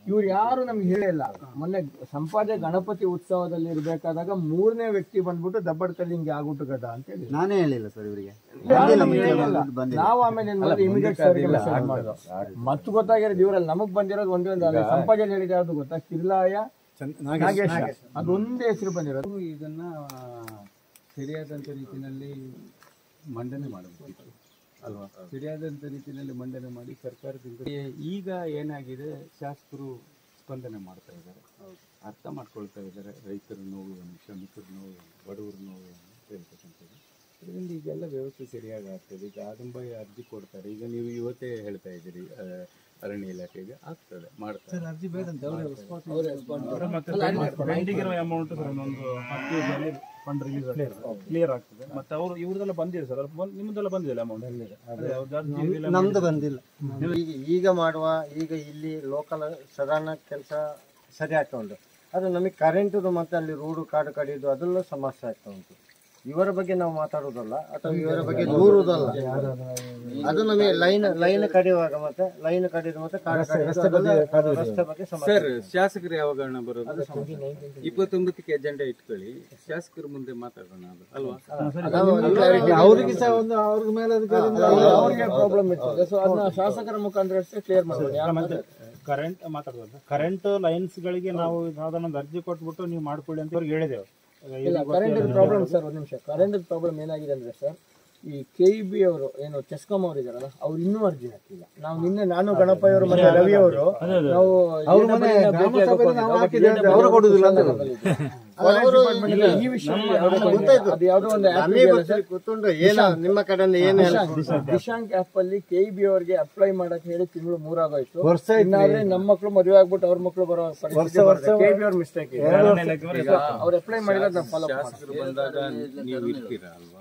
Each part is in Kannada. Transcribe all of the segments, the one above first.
ಇವ್ರು ಯಾರು ನಮ್ಗೆ ಹೇಳಿಲ್ಲ ಮೊನ್ನೆ ಸಂಪಾಜೆ ಗಣಪತಿ ಉತ್ಸವದಲ್ಲಿ ಇರ್ಬೇಕಾದಾಗ ಮೂರನೇ ವ್ಯಕ್ತಿ ಬಂದ್ಬಿಟ್ಟು ದಬ್ಬಡ್ಕಲ್ಲಿ ಹಿಂಗೆ ಆಗ್ಬಿಟ್ಟು ಗದ ಅಂತ ಹೇಳಿ ನಾನೇ ಹೇಳಿಲ್ಲ ಸರ್ ಇವರಿಗೆ ನಾವು ಆಮೇಲೆ ಏನ್ ಮಾಡಿದ್ವಿ ಇಮಿಡಿಯೇಟ್ ಸರ್ಗೆ ಮೆಸೇಜ್ ಮಾಡಿದ್ವು ಮತ್ತು ಗೊತ್ತಾಗಿರೋದು ಇವರಲ್ಲಿ ನಮಗ್ ಬಂದಿರೋದು ಒಂದೇ ಒಂದು ಅಲ್ಲಿ ಸಂಪಾಜನೆ ಹೇಳಿದ ಯಾವ್ದು ಗೊತ್ತಾ ಕಿರ್ಲಾಯ ನಾಗೇಶ ಅದೊಂದೇ ಹೆಸರು ಬಂದಿರೋದು ನಾವು ಇದನ್ನ ಸರಿಯಾದಂಥ ರೀತಿಯಲ್ಲಿ ಮಂಡನೆ ಮಾಡಬೇಕಿತ್ತು ಅಲ್ವಾ ಸರಿಯಾದಂಥ ರೀತಿಯಲ್ಲಿ ಮಂಡನೆ ಮಾಡಿ ಸರ್ಕಾರದಿಂದ ಈಗ ಏನಾಗಿದೆ ಶಾಸಕರು ಸ್ಪಂದನೆ ಮಾಡ್ತಾ ಇದ್ದಾರೆ ಅರ್ಥ ಮಾಡ್ಕೊಳ್ತಾ ಇದ್ದಾರೆ ರೈತರ ನೋವನ್ನು ಶ್ರಮಿಕರ ನೋವನ್ನು ಬಡವರ ನೋವನ್ನು ಹೇಳ್ತಕ್ಕಂಥದ್ದು ಅದರಿಂದ ಈಗೆಲ್ಲ ವ್ಯವಸ್ಥೆ ಸರಿಯಾಗಿ ಆಗ್ತದೆ ಈಗ ಆದಂಬಾಯಿ ಅರ್ಜಿ ಕೊಡ್ತಾರೆ ಈಗ ನೀವು ಇವತ್ತೇ ಹೇಳ್ತಾ ಇದ್ದೀರಿ ಆ, ಅರಣ್ಯ ಇಲಾಖೆಗೆ ಆಗ್ತದೆ ಮಾಡ್ತಾರೆ ಪೆಂಡಿಂಗ್ ಇರೋ ಅಮೌಂಟ್ ಸರ್ ಒಂದೊಂದು ಹತ್ತು ದಿವಸದಲ್ಲಿ ಫಂಡ್ ರಿಲೀಸ್ ಆಗ್ತದೆ ಕ್ಲಿಯರ್ ಆಗ್ತದೆ ಮತ್ತೆ ಅವರು ಇವ್ರದೆಲ್ಲ ಬಂದಿದೆ ಸರ್ ನಿಮ್ಮದೆಲ್ಲ ಬಂದಿದೆ ಅಮೌಂಟ್ ನಮ್ದು ಬಂದಿಲ್ಲ ಈಗ ಈಗ ಮಾಡುವ ಈಗ ಇಲ್ಲಿ ಲೋಕಲ್ ಸಾಧಾರಣ ಕೆಲಸ ಸರಿ ಆಗ್ತಾ ಉಂಟು ಅದು ನಮಗೆ ಕರೆಂಟು ಮತ್ತೆ ಅಲ್ಲಿ ರೋಡು ಕಾಡು ಕಡಿಯೋದು ಅದೆಲ್ಲ ಸಮಸ್ಯೆ ಆಗ್ತಾ ಉಂಟು ಇವರ ಬಗ್ಗೆ ನಾವು ಮಾತಾಡೋದಲ್ಲ ಅಥವಾ ಇವರ ಬಗ್ಗೆ ದೂರುವುದಲ್ಲ ಅದು ನಮಗೆ ಲೈನ್ ಲೈನ್ ಕಡಿಯುವಾಗ ಮತ್ತೆ ಲೈನ್ ಕಡಿಯೋದು ಮತ್ತೆ ಕಾಡು ಕಡಿಯೋದು ಅದೆಲ್ಲ ರಸ್ತೆ ಬಗ್ಗೆ ಸಮಸ್ಯೆ ಸರ್ ಶಾಸಕರು ಯಾವಾಗ ಹಣ ಬರೋದು ಇಪ್ಪತ್ತೊಂಬತ್ತಕ್ಕೆ ಅಜೆಂಡಾ ಇಟ್ಕೊಳ್ಳಿ ಶಾಸಕರ ಮುಂದೆ ಮಾತಾಡೋಣ ಅದು ಅಲ್ವಾ ಅವ್ರಿಗೆ ಸಹ ಒಂದು ಅವ್ರ ಮೇಲೆ ಅವ್ರಿಗೆ ಪ್ರಾಬ್ಲಮ್ ಇರ್ತದೆ ಸೊ ಅದನ್ನ ಶಾಸಕರ ಮುಖಾಂತರ ಅಷ್ಟೇ ಕ್ಲಿಯರ್ ಮಾಡ್ಬೋದು ಯಾರು ಮತ್ತೆ ಕರೆಂಟ್ ಮಾತಾಡೋದು ಕರೆಂಟ್ ಲೈನ್ಸ್ ಗಳಿಗೆ ನಾವು ಯಾವ್ದಾನ ಒಂದು ಅರ್ಜಿ ಕೊಟ್ಬಿಟ್ಟು ನೀವು ಮಾಡ್ಕೊಳ್ಳಿ ಅಂತ ಅವ್ರಿಗೆ ಹೇಳಿದೆವು ಇಲ್ಲ ಕರೆಂಟ್ ಪ್ರಾಬ್ಲಮ್ ಸರ್ ಒಂದು ನಿಮಿಷ ಕರೆಂಟ್ ಪ್ರಾಬ್ಲಮ್ ಏನಾಗಿದೆ ಅಂದ್ರೆ ಸರ್ ಈ ಕೆ ಬಿ ಅವರು ಏನು ಚೆಸ್ಕಾಂ ಅವರು ಇದಾರಲ್ಲ ಅವ್ರು ಇನ್ನೂ ಅರ್ಜಿ ಹಾಕಿಲ್ಲ ನಾವು ನಿನ್ನೆ ನಾನು ಗಣಪಯ್ಯವರು ಮತ್ತೆ ರವಿ ಅವರು ನಾವು ಅವರು ಕೊಡುದಿಲ್ಲ ಈ ವಿಷಯ ಅದು ಯಾವುದೋ ಒಂದು app ನಮಗೆ ಇದೆಯಲ್ಲ ಸರ್, ಗೊತ್ತುಂಟು ಏನು ನಿಮ್ಮ ಕಡೆಯಿಂದ ಏನು help ದಿಶಾಂಕ್ ಆಪ್ ಅಲ್ಲಿ ಕೆ ಬಿ ಅವರಿಗೆ ಅಪ್ಲೈ ಮಾಡಕ್ ಹೇಳಿ ತಿಂಗಳು ಮೂರಾಗೋಯ್ತು ಇನ್ನಾದ್ರೆ ನಮ್ಮ ಮಕ್ಳು ಮದುವೆ ಆಗ್ಬಿಟ್ಟು ಅವ್ರ ಮಕ್ಳು ಬರೋ ಕೆ ಬಿ ಅವ್ರ ಮಿಸ್ಟೇಕ್ ಅವ್ರು ಅಪ್ಲೈ ಮಾಡಿದ್ರೆ ನಾವು ಫಾಲೋ ಶಾಸಕರು ಬಂದಾಗ ನೀವು ಇರ್ತೀರಾ ಅಲ್ವಾ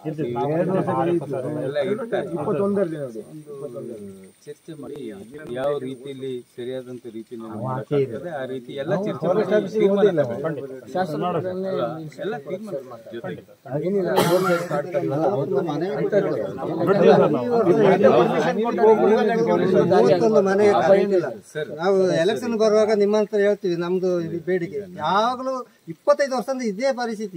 ಎಲ್ಲ ಇರ್ತಾರೆ ಇಪ್ಪತ್ತೊಂದರ ದಿನ ಚರ್ಚೆ ಮಾಡಿ ಯಾವ ರೀತಿಯಲ್ಲಿ ಸರಿಯಾದಂತ ರೀತಿಯಲ್ಲಿ ಮಾತಾಡ್ತದೆ ಆ ರೀತಿ ಎಲ್ಲ ಚರ್ಚೆ ಮಾಡಿ ತೀರ್ಮಾನ ತಗೊಳ್ಳಿ. ಶಾಸಕರನ್ನೇ ಎಲ್ಲ ತೀರ್ಮಾನ ಜೊತೆಗೆ ಏನಿಲ್ಲ ಮೂವತ್ತೊಂದು ಮನೆ ನಾವು ಎಲೆಕ್ಷನ್ ಬರುವಾಗ ನಿಮ್ಮ ಹತ್ರ ಹೇಳ್ತೀವಿ ನಮ್ದು ಇದು ಬೇಡಿಕೆ ಯಾವಾಗಲೂ ಇಪ್ಪತ್ತೈದು ವರ್ಷದಿಂದ ಇದೇ ಪರಿಸ್ಥಿತಿ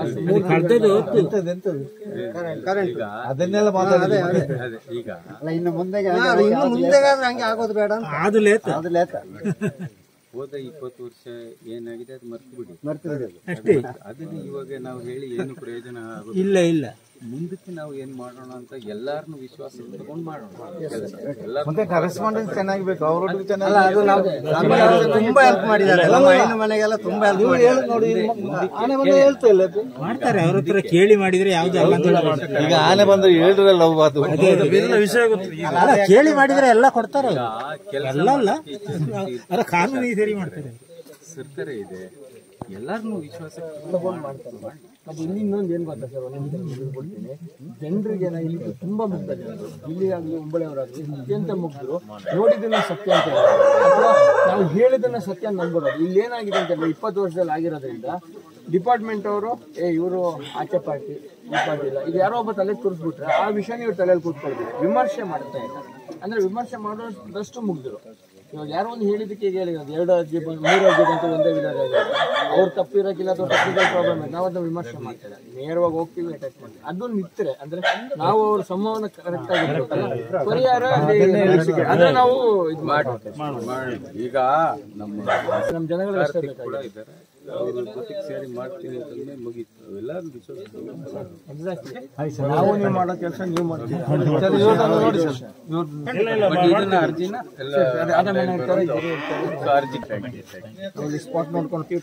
ಕರೆಂಟ್ ಅದನ್ನೆಲ್ಲ ಅದೇ ಅದೇ ಅದೇ ಈಗ ಇನ್ನು ಮುಂದೆ ಇನ್ನು ಮುಂದೆಗಾದ್ರೆ ಹಂಗೆ ಆಗೋದು ಬೇಡ ಅಂತ ಅದು ಲೇತ ಅದು ಲೇತ ಹೋದ ಇಪ್ಪತ್ತು ವರ್ಷ ಏನಾಗಿದೆ ಅದು ಮರ್ತು ಬಿಡಿ ಮರ್ತಿರೋದು ಅದನ್ನ ಇವಾಗ ನಾವು ಹೇಳಿ ಏನು ಪ್ರಯೋಜನ ಆಗೋದು ಇಲ್ಲ ಇಲ್ಲ ಮುಂದಕ್ಕೆ ನಾವು ಏನ್ ಮಾಡೋಣ ಅಂತ ಎಲ್ಲಾರನ್ನು ವಿಶ್ವಾಸ ತಗೊಂಡು ಮಾಡೋಣ ಕೆಲಸ ಎಲ್ಲ ಮತ್ತೆ ಕರೆಸ್ಪಾಂಡೆನ್ಸ್ ಚೆನ್ನಾಗಿರ್ಬೇಕು ಅವ್ರೊಟ್ಟಿಗೆ ಅಲ್ಲ ಅದು ನಾವು ನಮಗೆ ಅವರು ತುಂಬಾ ಹೆಲ್ಪ್ ಮಾಡಿದ್ದಾರೆ ನಮ್ಮ ಹೆಣ್ಣು ಮನೆಗೆಲ್ಲ ತುಂಬಾ ಹೆಲ್ಪ್ ಮಾಡಿದ್ದಾರೆ ನೋಡಿ ಆನೆ ಬಂದ್ರೆ ಹೇಳ್ತಾ ಇಲ್ಲ ಮಾಡ್ತಾರೆ ಅವ್ರ ಹತ್ರ ಕೇಳಿ ಮಾಡಿದ್ರೆ ಯಾವ್ದು ಅಲ್ಲ ಅಂತ ಹೇಳಿ ಮಾಡ್ತಾರೆ. ಈಗ ಆನೆ ಬಂದ್ರೆ ಹೇಳ್ರಲ್ಲ ಅದು ವಿಷಯ ಗೊತ್ತು ಅಲ್ಲ ಕೇಳಿ ಮಾಡಿದ್ರೆ ಎಲ್ಲ ಕೊಡ್ತಾರೆ ಅವ್ರು. ಕೆಲಸ ಎಲ್ಲ ಅಲ್ಲ ಮಾಡೋದಕ್ಕೆ ಅಲ್ಲ ಕಾನೂನಿಗೆ ಸರಿ ಮಾಡ್ತಾರೆ ಸರ್ಕಾರ ಇದೆ ಎಲ್ಲಾರನ್ನು ವಿಶ್ವಾಸ ಮತ್ತೆ ಇಲ್ಲಿ ಇನ್ನೊಂದು ಏನ್ ಗೊತ್ತಾ ಸರ್ ಒಂದು ನಿಮಿಷ ನಿಮ್ಗೆ ಕೊಡ್ತೀನಿ ಜನರಿಗೆ ಇಲ್ಲಿ ತುಂಬಾ ಮುಗ್ಧ ಜನರು ಇಲ್ಲಿ ಆಗ್ಲಿ ಉಂಬಳೆಯವರಾಗ್ಲಿ ಅತ್ಯಂತ ಮುಗ್ಧರು ನೋಡಿದ್ದನ್ನ ಸತ್ಯ ಅಂತ ಹೇಳೋದು. ಅಥವಾ ನಾವು ಹೇಳಿದನ್ನ ಸತ್ಯ ಅಂತ ನಂಬೋದು ಇಲ್ಲಿ ಏನಾಗಿದೆ ಅಂತಂದ್ರೆ ಇಪ್ಪತ್ತು ವರ್ಷದಲ್ಲಿ ಆಗಿರೋದ್ರಿಂದ ಡಿಪಾರ್ಟ್ಮೆಂಟ್ ಅವರು ಏ ಇವರು ಆಚೆ ಪಾರ್ಟಿ ಈ ಪಾರ್ಟಿ ಇಲ್ಲ ಇದು ಯಾರೋ ಒಬ್ಬ ತಲೆ ಕೂರಿಸ್ಬಿಟ್ರೆ ಆ ವಿಷಯನ ಇವ್ರು ತಲೆಯಲ್ಲಿ ಕೂತ್ಕೊಳ್ತೀವಿ ವಿಮರ್ಶೆ ಮಾಡ್ತಾ ಇದ್ದಾರೆ ಅಂದ್ರೆ ವಿಮರ್ಶೆ ಮಾಡೋದಷ್ಟು ಮುಗ್ಧರು ಇವಾಗ ಯಾರೋ ಒಂದು ಹೇಳಿದಕ್ಕೆ ಈಗ ಹೇಳಿರೋದು ಎರಡು ಅರ್ಜಿ ಬಂದು ಮೂರು ಅರ್ಜಿ ಬಂತು ಒಂದೇ ವಿಧಾನ ಅವ್ರು ತಪ್ಪಿರೋಕ್ಕಿಲ್ಲ ಅಥವಾ ಟೆಕ್ನಿಕಲ್ ಪ್ರಾಬ್ಲಮ್ ಇದೆ ನಾವು ಅದನ್ನ ವಿಮರ್ಶೆ ಮಾಡ್ತೇವೆ ನೇರವಾಗಿ ಹೋಗ್ತೀವಿ ಅಟ್ಯಾಕ್ ಮಾಡ್ತೀವಿ ಅದೊಂದು ನಿತ್ರೆ ಅಂದ್ರೆ ನಾವು ಅವ್ರ ಸಂಭವನ ಕರೆಕ್ಟ್ ಆಗಿರ್ಬೇಕಲ್ಲ ಪರಿಹಾರ ಅಲ್ಲಿ ಅಂದ್ರೆ ನಾವು ಇದು ಮಾಡಿ ಈಗ ನಮ್ಮ ನಮ್ಮ ಜನಗಳಿಗೆ ಅಷ್ಟೇ ಕಾರ್ತಿಕ್ ಕೂಡ ಇದ್ದಾರೆ ಅವ್ರ ಜೊತೆಗೆ ಸೇರಿ ಮಾಡ್ತೀನಿ ಅಂತಂದ್ರೆ ಮುಗೀತು ಎಲ್ಲರೂ ವಿಶ್ವಾಸ ತಗೊಂಡು ಮಾಡೋಣ. ನಾವು ನೀವು ಮಾಡೋ ಕೆಲಸ ನೀವು ಮಾಡ್ತೀವಿ ಸರ್, ಇವ್ರನ್ನ ನೋಡಿ ಸರ್ ಇವ್ರನ್ನ ಬಟ್ ಇದನ್ನ ಅರ್ಜಿನ ಎಲ್ಲ ಅದೇ ಮನೆ ಇರ್ತಾರೆ, ಇವ್ರು ಇರ್ತಾರೆ. ಅರ್ಜಿ ನಾವು ಸ್ಪಾಟ್ ನೋಡ್ಕೊಂಡು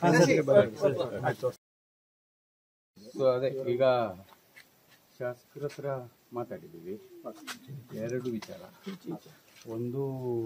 ಸೊ ಅದೇ ಈಗ ಶಾಸಕರ ಹತ್ರ ಮಾತಾಡಿದ್ದೀವಿ ಎರಡು ವಿಚಾರ ಒಂದು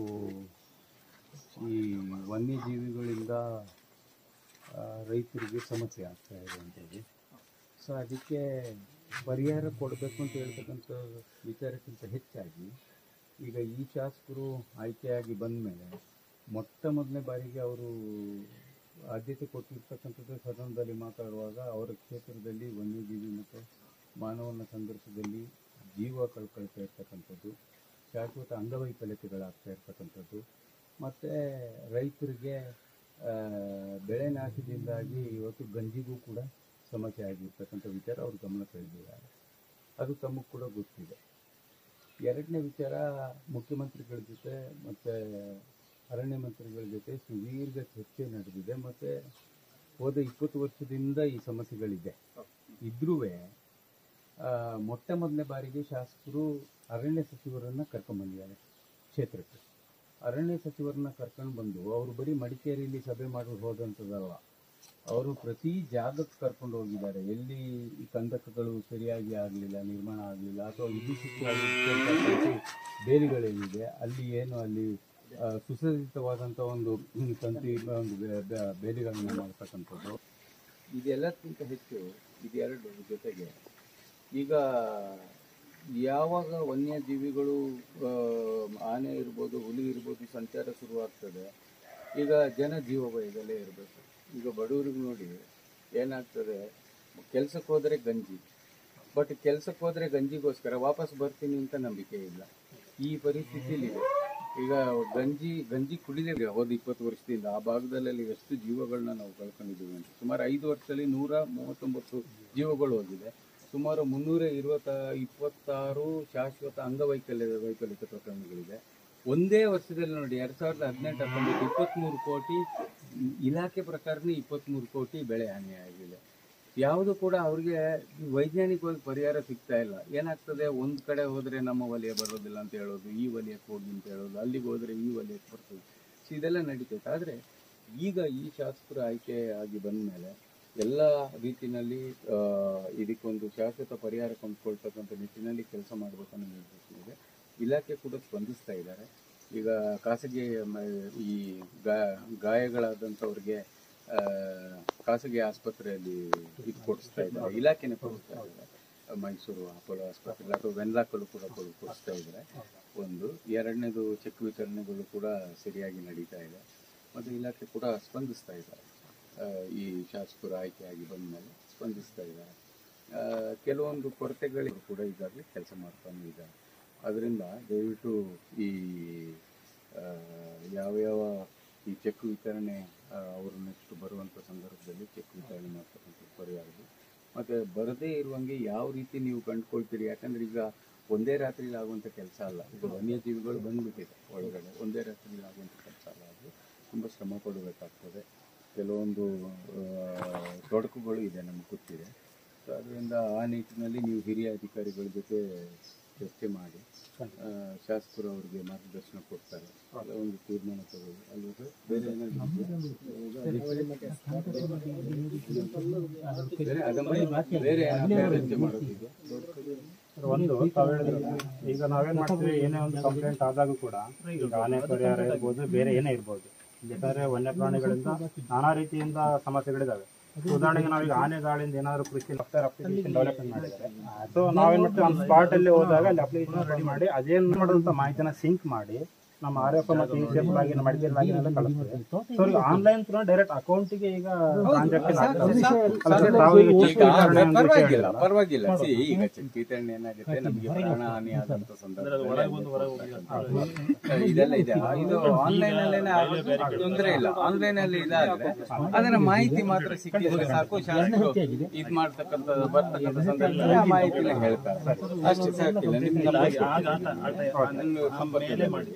ಈ ವನ್ಯಜೀವಿಗಳಿಂದ ಆ, ರೈತರಿಗೆ ಸಮಸ್ಯೆ ಆಗ್ತಾ ಇದೆ ಅಂತೇಳಿ ಸೊ ಅದಕ್ಕೆ ಪರಿಹಾರ ಕೊಡಬೇಕು ಅಂತ ಹೇಳ್ತಕ್ಕಂಥ ವಿಚಾರಕ್ಕಿಂತ ಹೆಚ್ಚಾಗಿ ಈಗ ಈ ಶಾಸಕರು ಆಯ್ಕೆಯಾಗಿ ಬಂದ ಮೇಲೆ ಮೊಟ್ಟ ಮೊದಲನೇ ಬಾರಿಗೆ ಅವರು ಆದ್ಯತೆ ಕೊಟ್ಟಿರ್ತಕ್ಕಂಥದ್ದು ಸದನದಲ್ಲಿ ಮಾತಾಡುವಾಗ ಅವರ ಕ್ಷೇತ್ರದಲ್ಲಿ ವನ್ಯಜೀವಿ ಮತ್ತು ಮಾನವನ ಸಂಘರ್ಷದಲ್ಲಿ ಜೀವ ಕಳ್ಕೊಳ್ತಾ ಇರ್ತಕ್ಕಂಥದ್ದು ಶಾಶ್ವತ ಅಂಗವೈಕಲ್ಯತೆಗಳಾಗ್ತಾ ಇರ್ತಕ್ಕಂಥದ್ದು ಮತ್ತು ರೈತರಿಗೆ ಆ, ಬೆಳೆ ನಾಶದಿಂದಾಗಿ ಇವತ್ತು ಗಂಜಿಗೂ ಕೂಡ ಸಮಸ್ಯೆ ಆಗಿರ್ತಕ್ಕಂಥ ವಿಚಾರ ಅವ್ರ ಗಮನ ಸೆಳೆದಿದ್ದಾರೆ ಅದು ತಮಗೆ ಕೂಡ ಗೊತ್ತಿದೆ ಎರಡನೇ ವಿಚಾರ ಮುಖ್ಯಮಂತ್ರಿಗಳ ಜೊತೆ ಮತ್ತು ಅರಣ್ಯ ಮಂತ್ರಿಗಳ ಜೊತೆ ಸುದೀರ್ಘ ಚರ್ಚೆ ನಡೆದಿದೆ ಮತ್ತು ಹೋದ ಇಪ್ಪತ್ತು ವರ್ಷದಿಂದ ಈ ಸಮಸ್ಯೆಗಳಿದೆ ಇದ್ರೂ ಮೊಟ್ಟ ಮೊದಲನೇ ಬಾರಿಗೆ ಶಾಸಕರು ಅರಣ್ಯ ಸಚಿವರನ್ನ ಕರ್ಕೊಂಡ್ಬಂದಿದ್ದಾರೆ ಕ್ಷೇತ್ರಕ್ಕೆ ಅರಣ್ಯ ಸಚಿವರನ್ನ ಕರ್ಕೊಂಡು ಬಂದು ಅವರು ಬರೀ ಮಡಿಕೇರಿಯಲ್ಲಿ ಸಭೆ ಮಾಡಿ ಹೋದಂಥದ್ದಲ್ಲ ಅವರು ಪ್ರತಿ ಜಾಗಕ್ಕೆ ಕರ್ಕೊಂಡು ಹೋಗಿದ್ದಾರೆ ಎಲ್ಲಿ ಈ ಕಂದಕಗಳು ಸರಿಯಾಗಿ ಆಗಲಿಲ್ಲ ನಿರ್ಮಾಣ ಆಗಲಿಲ್ಲ ಅಥವಾ ವಿದ್ಯುತ್ ಬೇಲಿಗಳೇನಿದೆ ಅಲ್ಲಿ ಏನು ಅಲ್ಲಿ ಆ, ಸುಸಜ್ಜಿತವಾದಂಥ ಒಂದು ಹ್ಮ್, ತಂತಿ ಒಂದು ಬೆ- ಬೆ- ಬೇಲಿಗಳನ್ನು ಮಾಡ್ತಕ್ಕಂಥದ್ದು ಇದೆಲ್ಲಕ್ಕಿಂತ ಹೆಚ್ಚು ಇದೆರಡು ಜೊತೆಗೆ ಈಗ ಯಾವಾಗ ವನ್ಯಜೀವಿಗಳು ಆ, ಆನೆ ಇರ್ಬೋದು ಹುಲಿ ಇರ್ಬೋದು ಸಂಚಾರ ಶುರುವಾಗ್ತದೆ ಈಗ ಜನ ಜೀವ ಭಯದಲ್ಲೇ ಇರಬೇಕು ಈಗ ಬಡವರಿಗೆ ನೋಡಿ ಏನಾಗ್ತದೆ ಕೆಲ್ಸಕ್ಕೆ ಹೋದರೆ ಗಂಜಿ ಬಟ್ ಕೆಲ್ಸಕ್ಕೆ ಹೋದರೆ ಗಂಜಿಗೋಸ್ಕರ ವಾಪಸ್ ಬರ್ತೀನಿ ಅಂತ ನಂಬಿಕೆ ಇಲ್ಲ ಈ ಪರಿಸ್ಥಿತಿಲಿ ಈಗ ಗಂಜಿ ಗಂಜಿ ಕುಡಿದೇ ಹೋದ ಇಪ್ಪತ್ತು ವರ್ಷದಿಂದ ಆ ಭಾಗದಲ್ಲಿ ಎಷ್ಟು ಜೀವಗಳನ್ನ ನಾವು ಕಳ್ಕೊಂಡಿದ್ದೀವಿ ಅಂತ ಸುಮಾರು ಐದು ವರ್ಷದಲ್ಲಿ ನೂರ ಮೂವತ್ತೊಂಬತ್ತು ಜೀವಗಳು ಹೋಗಿದೆ ಸುಮಾರು ಮುನ್ನೂರ ಇರುವತ್ತ ಇಪ್ಪತ್ತಾರು ಶಾಶ್ವತ ಅಂಗವೈಕಲ್ಯದ ವೈಕಲ್ಯತೆ ಪ್ರಕರಣಗಳಿದೆ ಒಂದೇ ವರ್ಷದಲ್ಲಿ ನೋಡಿ ಎರಡ್ ಸಾವಿರದ ಹದಿನೆಂಟು ಹತ್ತೊಂಬತ್ತು ಇಪ್ಪತ್ತ್ಮೂರು ಕೋಟಿ ಇಲಾಖೆ ಪ್ರಕಾರನೇ ಇಪ್ಪತ್ತ್ಮೂರು ಕೋಟಿ ಬೆಳೆ ಹಾನಿಯಾಗಿದೆ ಯಾವುದು ಕೂಡ ಅವ್ರಿಗೆ ವೈಜ್ಞಾನಿಕವಾಗಿ ಪರಿಹಾರ ಸಿಗ್ತಾ ಇಲ್ಲ ಏನಾಗ್ತದೆ ಒಂದು ಕಡೆ ಹೋದರೆ ನಮ್ಮ ವಲಯ ಬರೋದಿಲ್ಲ ಅಂತ ಹೇಳೋದು ಈ ವಲಯಕ್ಕೆ ಹೋಗಿ ಅಂತ ಹೇಳೋದು ಅಲ್ಲಿಗೆ ಹೋದರೆ ಈ ವಲಯಕ್ಕೆ ಬರ್ತದೆ ಸೊ ಇದೆಲ್ಲ ನಡೀತೈತೆ ಆದರೆ ಈಗ ಈ ಶಾಸಕರು ಆಯ್ಕೆ ಆಗಿ ಬಂದ ಮೇಲೆ ಎಲ್ಲ ರೀತಿಯಲ್ಲಿ ಆ, ಇದಕ್ಕೊಂದು ಶಾಶ್ವತ ಪರಿಹಾರ ಕೊಂಡ್ಕೊಳ್ತಕ್ಕಂಥ ನಿಟ್ಟಿನಲ್ಲಿ ಕೆಲಸ ಮಾಡಬೇಕನ್ನೋ ನಿರ್ದೇಶನ ಇದೆ ಇಲಾಖೆ ಕೂಡ ಸ್ಪಂದಿಸ್ತಾ ಇದ್ದಾರೆ ಈಗ ಖಾಸಗಿ ಮ- ಈ ಗಾ- ಗಾಯಗಳಾದಂಥವ್ರಿಗೆ ಆ, ಖಾಸಗಿ ಆಸ್ಪತ್ರೆಯಲ್ಲಿ ಇದು ಕೊಡಿಸ್ತಾ ಇದ್ದಾರೆ ಇಲಾಖೆನೇ ಕೊಡಿಸ್ತಾ ಇದ್ದಾರೆ ಮೈಸೂರು ಅಪೋಲೋ ಆಸ್ಪತ್ರೆ ಅಥವಾ ವೆನ್ಲಾಕಲ್ಲೂ ಕೂಡ ಕೊಡ್- ಕೊಡಿಸ್ತಾ ಇದ್ದಾರೆ ಒಂದು ಎರಡನೇದು ಚೆಕ್ ವಿತರಣೆಗಳು ಕೂಡ ಸರಿಯಾಗಿ ನಡೀತಾ ಇದೆ ಮತ್ತು ಇಲಾಖೆ ಕೂಡ ಸ್ಪಂದಿಸ್ತಾ ಇದ್ದಾರೆ ಆ, ಈ ಶಾಸಕರು ಆಯ್ಕೆಯಾಗಿ ಬಂದ ಮೇಲೆ ಸ್ಪಂದಿಸ್ತಾ ಇದ್ದಾರೆ ಆ, ಕೆಲವೊಂದು ಕೊರತೆಗಳು ಕೂಡ ಈಗಾಗಲೇ ಕೆಲಸ ಮಾಡ್ತಾನೆ ಇದ್ದಾರೆ ಅದರಿಂದ ದಯವಿಟ್ಟು ಈ ಆ, ಯಾವ್ಯಾವ ಈ ಚೆಕ್ ವಿತರಣೆ ಆ, ಅವರು ನೆಕ್ಸ್ಟ್ ಬರುವಂಥ ಸಂದರ್ಭದಲ್ಲಿ ಚೆಕ್ ವಿತರಣೆ ಮಾಡ್ತಕ್ಕಂಥ ಪರಿಹಾರ ಮತ್ತು ಬರದೇ ಇರುವಂಗೆ ಯಾವ ರೀತಿ ನೀವು ಕಂಡುಕೊಳ್ತೀರಿ ಯಾಕಂದ್ರೆ ಈಗ ಒಂದೇ ರಾತ್ರಿಲಿ ಆಗುವಂಥ ಕೆಲಸ ಅಲ್ಲ ಈಗ ವನ್ಯಜೀವಿಗಳು ಬಂದ್ಬಿಟ್ಟಿದೆ ಒಳಗಡೆ ಒಂದೇ ರಾತ್ರಿಲಿ ಆಗುವಂಥ ಕೆಲಸ ಅಲ್ಲ ಅದು ತುಂಬ ಶ್ರಮ ಪಡಬೇಕಾಗ್ತದೆ ಕೆಲವೊಂದು ಆ, ತೊಡಕುಗಳು ಇದೆ ನಮ್ಗೆ ಗೊತ್ತಿದೆ ಸೊ ಅದರಿಂದ ಆ ನಿಟ್ಟಿನಲ್ಲಿ ನೀವು ಹಿರಿಯ ಅಧಿಕಾರಿಗಳ ಜೊತೆ ಚರ್ಚೆ ಮಾಡಿ ಆ, ಶಾಸಕರು ಅವರಿಗೆ ಮಾರ್ಗದರ್ಶನ ಕೊಡ್ತಾರೆ ಅಲ್ಲ ಒಂದು ತೀರ್ಮಾನ ತಗೊಳ್ಳಿ ಅಲ್ಲಿ ಬೇರೆ ಏನಾದ್ರು ಬೇರೆ ಅದ್ರ ಮೇಲೆ ಬೇರೆ ಏನಾದ್ರು ಚರ್ಚೆ ಮಾಡೋದಿದೆ ಒಂದು ತಾವ್ ಹೇಳಿದ್ರಲ್ಲ, ಈಗ ನಾವೇನ್ ಮಾಡ್ತೀವಿ ಏನೇ ಒಂದು ಕಂಪ್ಲೇಂಟ್ ಆದಾಗ ಕೂಡ ಈಗ ಆನೆ ಪರಿಹಾರ ಇರ್ಬೋದು ಬೇರೆ ಏನೇ ಇರ್ಬೋದು ಬೇಕಾದ್ರೆ ವನ್ಯಪ್ರಾಣಿಗಳಿಂದ ನಾನಾ ರೀತಿಯಿಂದ ಸಮಸ್ಯೆಗಳಿದಾವೆ ಉದಾಹರಣೆಗೆ ನಾವೀಗ ಆನೆ ದಾಳಿಯಿಂದ ಏನಾದ್ರು ಕೃಷಿ ಅಪ್ಲಿಕೇಶನ್ ಡೆವಲಪ್ಮೆಂಟ್ ಮಾಡಿದ್ದಾರೆ ಸೊ ನಾವೇನ್ ಮಾಡ್ತೀವಿ ನಮ್ಮ ಸ್ಪಾಟ್ ಅಲ್ಲಿ ಹೋದಾಗ ಅಲ್ಲಿ ಅಪ್ಲಿಕೇಶನ್ ರೆಡಿ ಮಾಡಿ ಅದೇನ್ ಮಾಡೋದಂತ ಮಾಹಿತಿನ ಸಿಂಕ್ ಮಾಡಿ ನಮ್ಮ ಆರ್ ಎಫ್ ಮತ್ತು E C F login Madikeri login ಎಲ್ಲ ಕಳಿಸ್ತೀವಿ ಸೊ ಈಗ ಆನ್ಲೈನ್ ಥ್ರೂ ಡೈರೆಕ್ಟ್ ಅಕೌಂಟಿಗೆ ಈಗ ಟ್ರಾನ್ಸಾಕ್ಷನ್ ಆಗ್ತದೆ ತಾವು ಈಗ ಚೆಕ್ ವಿತರಣೆ ಅಂತ ಪರವಾಗಿಲ್ಲ ಕೇಳಿದ್ರಲ್ಲ. ಪರವಾಗಿಲ್ಲ See, ಈಗ ಚೆಕ್ ವಿತರಣೆ ಏನಾಗುತ್ತೆ ನಮಗೆ ಪ್ರಾಣ ಹಾನಿ ಆದಂತ ಸಂದರ್ಭದಲ್ಲಿ ಇದೆಲ್ಲ ಇದೆ ಇದು ಆನ್ಲೈನ್ ಅಲ್ಲೇನೆ ಆಗೋದು ತೊಂದರೆ ಇಲ್ಲ ಆನ್ಲೈನ್ ಅಲ್ಲಿ ಇದಾದ್ರೆ ಅದರ ಮಾಹಿತಿ ಮಾತ್ರ ಸಿಕ್ಕಿದ್ರೆ ಸಾಕು ಶಾಸಕರು ಇದ್ ಮಾಡ್ತಕ್ಕಂಥ ಬರ್ತಕ್ಕಂಥ ಸಂದರ್ಭದಲ್ಲಿ ಆ ಮಾಹಿತಿನ ಹೇಳ್ತಾರೆ ಅಷ್ಟು ಸಾಕಿಲ್ಲ ನಿಮ್ಗೆ ನನ್ನ ಸಂಪರ್ಕ ಮಾಡಿ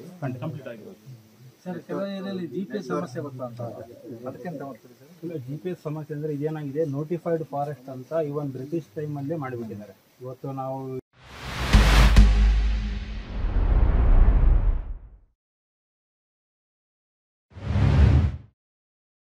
ಇಲ್ಲ ಜಿ ಪಿ ಎಸ್ ಸಮಸ್ಯೆ ಅಂದ್ರೆ ಇದೇನಾಗಿದೆ ನೋಟಿಫೈಡ್ ಫಾರೆಸ್ಟ್ ಅಂತ ಇವನ್ ಬ್ರಿಟಿಷ್ ಟೈಮ್ ಅಲ್ಲೇ ಮಾಡಿಬಿಟ್ಟಿದ್ದಾರೆ ಇವತ್ತು ನಾವು